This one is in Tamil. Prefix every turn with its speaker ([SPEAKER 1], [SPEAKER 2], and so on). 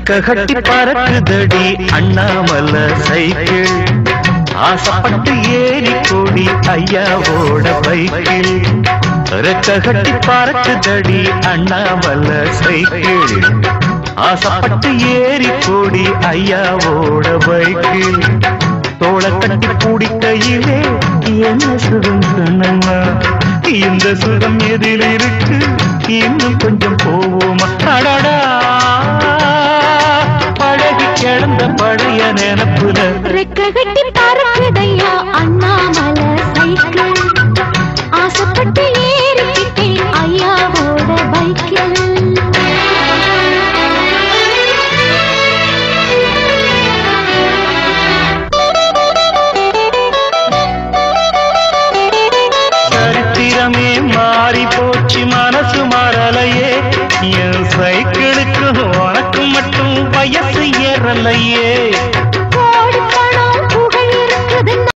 [SPEAKER 1] ரெக்க கட்டி பறக்குதடி அண்ணாமல சைக்கிள் ஆசைப்பட்டு ஏறி கூடி ஐயாவோட பைக்கிள் ரெக்க கட்டி பறக்குதடி அண்ணாமல சைக்கிள் ஆசைப்பட்டு ஏறி கூடி ஐயாவோட பைக்கிள் தோளை கட்டி பிடிக்கையிலே என்ன சுகம் சொன்னம்மா இந்த சுகம் எதில் இருக்கு இன்னும் கொஞ்சம் போவோமா அடடா பழகி கிடந்த பழைய நினப்புல
[SPEAKER 2] ரெக்க கட்டி பறக்குதையா அண்ணாமல சைக்கிள் ஆசைப்பட்டு ஏறிக்கிட்டேன் ஐயாவோட பைக்கில்
[SPEAKER 1] சரித்திரமே மாறி போச்சு மனசு மாறலையே என் சைக்கிளுக்கு உனக்கு மட்டும் வயசு ஏறலையே